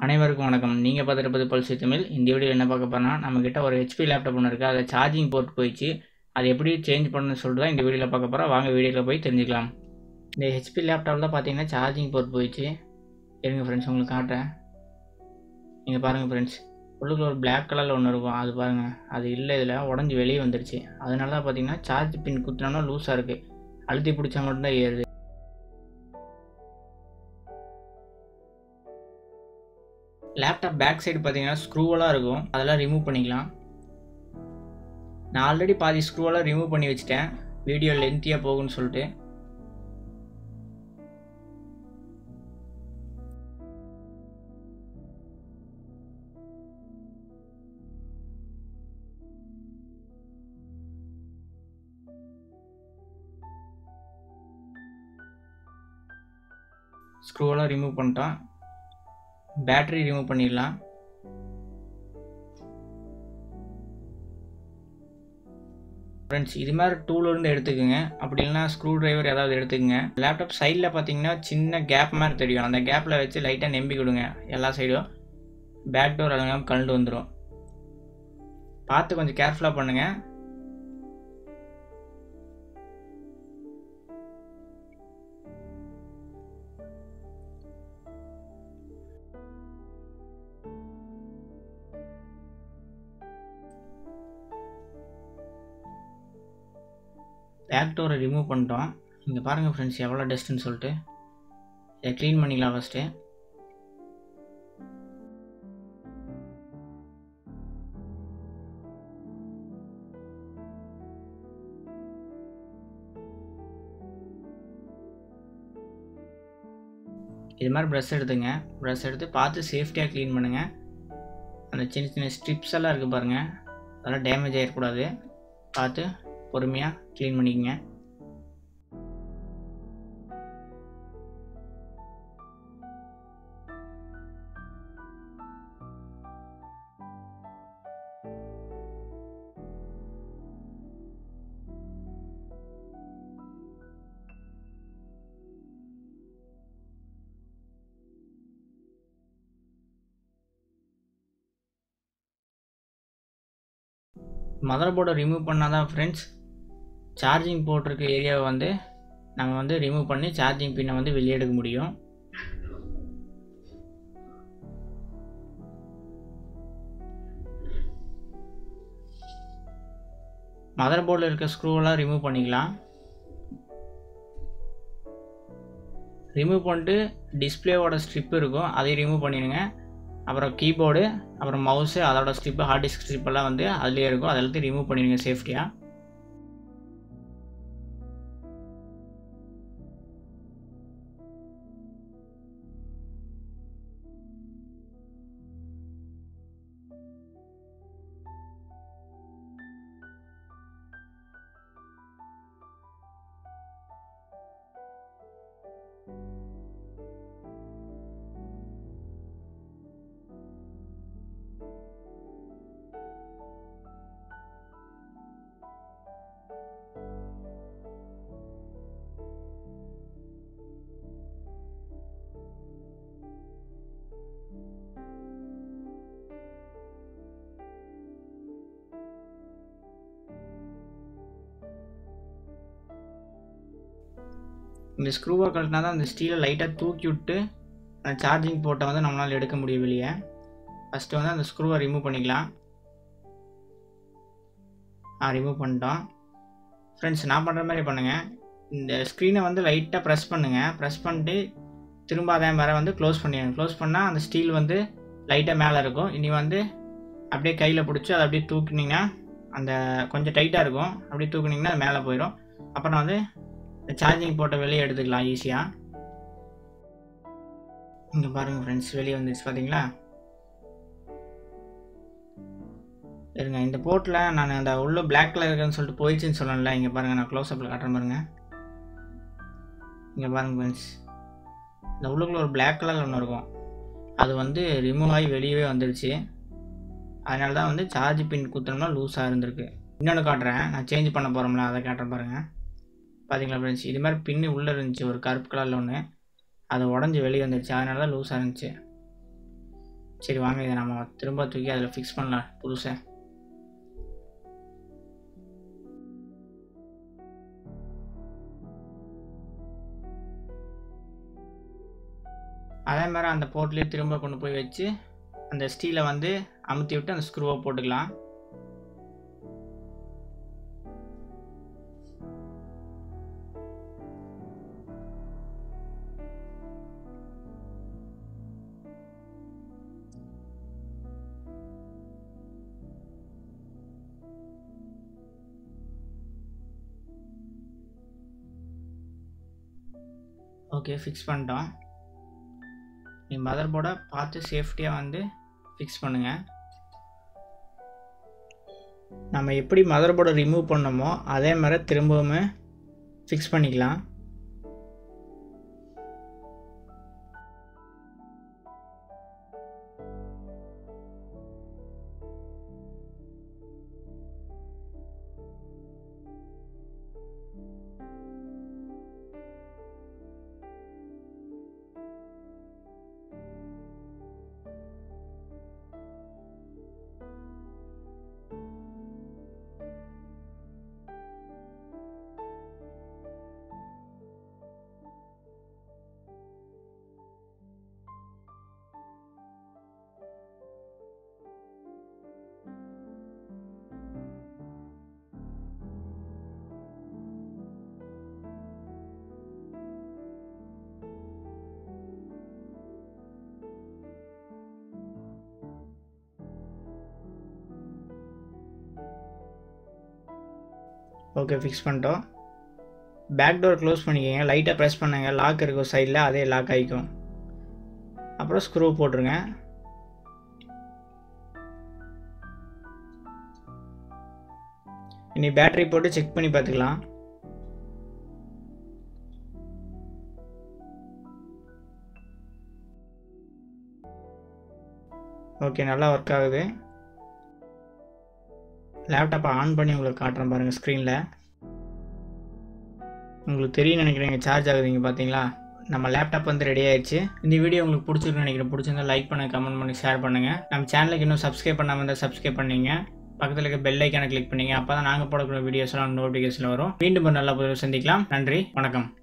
அனைவருக்கும் வணக்கம் நீங்கள் பார்த்துட்டு பல்சி தமிழ் இந்த வீடியோ என்ன பார்க்க போறோம்னா நம்மக்கிட்ட ஒரு ஹெச்பி லேப்டாப் ஒன்று இருக்குது அதை சார்ஜிங் போர்ட் போயிடுச்சு அது எப்படி சேஞ்ச் பண்ணணும்னு சொல்லிட்டு தான் இந்த வீடியோவில் பார்க்க போகிறோம் வாங்க வீடியோவில் போய் தெரிஞ்சுக்கலாம் இந்த ஹெச்பி லேப்டாப்பில் தான் பார்த்தீங்கன்னா சார்ஜிங் போர்ட் போயிடுச்சு இருங்க ஃப்ரெண்ட்ஸ் உங்களுக்கு காட்டுறேன் நீங்கள் பாருங்கள் ஃப்ரெண்ட்ஸ் உள்ளுக்குள்ள ஒரு Black கலரில் ஒன்று இருக்கும் அது பாருங்கள் அது இல்லை இதில் உடஞ்சி வெளியே வந்துருச்சு அதனால தான் பார்த்தீங்கன்னா சார்ஜ் பின் குத்தினோம்னா லூஸாக இருக்குது அழுத்தி பிடிச்சா மட்டும்தான் ஏறுது லேப்டாப் பேக் சைடு பார்த்தீங்கன்னா ஸ்க்ரூவெல்லாம் இருக்கும் அதெல்லாம் ரிமூவ் பண்ணிக்கலாம் நான் ஆல்ரெடி பாதி ஸ்க்ரூவெல்லாம் ரிமூவ் பண்ணி வச்சுட்டேன் வீடியோ லென்த்தியாக போகும்னு சொல்லிட்டு ஸ்க்ரூவெல்லாம் ரிமூவ் பண்ணிட்டோம் பேட்டரி ரிமூவ் பண்ணிடலாம் ஃப்ரெண்ட்ஸ் இது மாதிரி டூல் இருந்து எடுத்துக்கோங்க அப்படி இல்லைனா ஸ்க்ரூ டிரைவர் ஏதாவது எடுத்துக்கோங்க லேப்டாப் சைடில் பார்த்தீங்கன்னா சின்ன கேப் மாதிரி தெரியும் அந்த கேப்பில் வச்சு லைட்டாக நம்பி கொடுங்க எல்லா சைடும் பேக் டோர் அழகாமல் கழண்டு வந்துடும் பார்த்து கொஞ்சம் கேர்ஃபுல்லாக பண்ணுங்கள் பேக் டோரை ரிமூவ் பண்ணிட்டோம் இங்கே பாருங்கள் ஃப்ரெண்ட்ஸ் எவ்வளோ டஸ்ட்டுன்னு சொல்லிட்டு இதை க்ளீன் பண்ணிக்கலாம் ஃபஸ்ட்டு இது மாதிரி ப்ரஷ் எடுத்துங்க ப்ரஷ் எடுத்து பார்த்து சேஃப்டியாக க்ளீன் பண்ணுங்கள் அந்த சின்ன சின்ன ஸ்ட்ரிப்ஸ் எல்லாம் இருக்குது பாருங்கள் அதெல்லாம் டேமேஜ் ஆகிடக்கூடாது பார்த்து பொறுமையாக க்ளீன் பண்ணிக்கங்க மதர் போர்டை ரிமூவ் பண்ணால் தான் ஃப்ரெண்ட்ஸ் சார்ஜிங் போட்டிருக்க ஏரியாவை வந்து நம்ம வந்து ரிமூவ் பண்ணி சார்ஜிங் பின்னை வந்து வெளியே எடுக்க முடியும் மதர் போர்டில் இருக்க ஸ்க்ரூவெல்லாம் ரிமூவ் பண்ணிக்கலாம் ரிமூவ் பண்ணிட்டு டிஸ்பிளேவோட ஸ்ட்ரிப் இருக்கும் அதையும் ரிமூவ் பண்ணிடுங்க அப்புறம் கீபோர்டு அப்புறம் மவுஸு அதோட ஸ்ட்ரிப்பு ஹார்ட் டிஸ்க் ஸ்ட்ரிப்பெல்லாம் வந்து அதுலேயே இருக்கும் அதெல்லாத்தையும் ரிமூவ் பண்ணிடுங்க சேஃப்டியாக இந்த ஸ்க்ரூவை கழட்டினா தான் அந்த ஸ்டீலை லைட்டாக தூக்கி விட்டு அந்த சார்ஜிங் போர்ட்டை வந்து நம்மளால் எடுக்க முடியும் வெளியே ஃபஸ்ட்டு வந்து அந்த ஸ்க்ரூவை ரிமூவ் பண்ணிக்கலாம் ஆ ரிமூவ் பண்ணிட்டோம் ஃப்ரெண்ட்ஸ் நான் பண்ணுற மாதிரி பண்ணுங்கள் இந்த ஸ்க்ரீனை வந்து லைட்டாக ப்ரெஸ் பண்ணுங்கள் ப்ரெஸ் பண்ணிட்டு திரும்ப அதே மாதிரி வந்து க்ளோஸ் பண்ணிடுங்க க்ளோஸ் பண்ணால் அந்த ஸ்டீல் வந்து லைட்டாக மேலே இருக்கும் இனி வந்து அப்படியே கையில் பிடிச்சி அதை அப்படியே தூக்குனிங்கன்னா அந்த கொஞ்சம் டைட்டாக இருக்கும் அப்படியே தூக்குனிங்கன்னா அது மேலே போயிடும் அப்புறம் வந்து இந்த சார்ஜிங் போட்ட வெளியே எடுத்துக்கலாம் ஈஸியாக இங்கே பாருங்கள் ஃப்ரெண்ட்ஸ் வெளியே வந்துச்சு பார்த்தீங்களா இருங்க இந்த போர்ட்டில் நான் அந்த உள்ள பிளாக் கலர் இருக்குன்னு சொல்லிட்டு போயிடுச்சுன்னு சொல்லல இங்கே பாருங்கள் நான் க்ளோஸ் அப்பில் காட்டுறேன் பாருங்க இங்கே பாருங்கள் ஃப்ரெண்ட்ஸ் இந்த உள்ளுக்குள்ள ஒரு பிளாக் கலர் ஒன்று இருக்கும் அது வந்து ரிமூவ் ஆகி வெளியவே வந்துடுச்சு அதனால தான் வந்து சார்ஜ் பின் குத்தணும்னா லூஸாக இருந்திருக்கு இன்னொன்று காட்டுறேன் நான் சேஞ்ச் பண்ண போகிறோம்ல அதை காட்டுறேன் பாருங்கள் பார்த்தீங்களா ஃப்ரெண்ட்ஸ் இது மாதிரி பின்னு உள்ளே இருந்துச்சு ஒரு கருப்பு கலரில் ஒன்று அது உடஞ்சி வெளியே வந்துடுச்சு அதனால தான் லூஸாக இருந்துச்சு சரி வாங்க இதை நம்ம திரும்ப தூக்கி அதில் ஃபிக்ஸ் பண்ணலாம் புதுசாக அதே மாதிரி அந்த போர்ட்லேயே திரும்ப கொண்டு போய் வச்சு அந்த ஸ்டீலை வந்து அமுத்தி விட்டு அந்த ஸ்க்ரூவை போட்டுக்கலாம் ஓகே ஃபிக்ஸ் பண்ணிட்டோம் நீ மதர் போர்டை பார்த்து சேஃப்டியாக வந்து ஃபிக்ஸ் பண்ணுங்கள் நம்ம எப்படி மதர் போர்டை ரிமூவ் பண்ணோமோ அதே மாதிரி திரும்பவும் ஃபிக்ஸ் பண்ணிக்கலாம் ஓகே ஃபிக்ஸ் பண்ணிட்டோம் பேக் டோர் க்ளோஸ் பண்ணிக்கோங்க லைட்டாக ப்ரெஸ் பண்ணுங்க லாக் இருக்கும் சைடில் அதே லாக் ஆகிக்கும் அப்புறம் ஸ்க்ரூ போட்டுருங்க இனி பேட்டரி போட்டு செக் பண்ணி பார்த்துக்கலாம் ஓகே நல்லா ஒர்க் ஆகுது லேப்டாப்பை ஆன் பண்ணி உங்களுக்கு காட்டுறேன் பாருங்கள் ஸ்க்ரீனில் உங்களுக்கு தெரியும் நினைக்கிறேன் சார்ஜ் ஆகுதுங்க பார்த்தீங்களா நம்ம லேப்டாப் வந்து ரெடி ஆயிடுச்சு இந்த வீடியோ உங்களுக்கு பிடிச்சிருக்குன்னு நினைக்கிறேன் பிடிச்சிருந்தா லைக் பண்ணுங்கள் கமெண்ட் பண்ணி ஷேர் பண்ணுங்கள் நம்ம சேனலுக்கு இன்னும் சப்ஸ்கிரைப் பண்ணாமல் இருந்தால் சப்ஸ்கிரைப் பண்ணீங்க பக்கத்தில் இருக்க பெல் ஐக்கானை கிளிக் பண்ணீங்க அப்போ தான் நாங்கள் போடக்கூடிய வீடியோஸ்லாம் நோட்டிஃபிகேஷன் வரும் மீண்டும் ஒரு நல்ல பதிவு சந்திக்கலாம் நன்றி வணக்கம்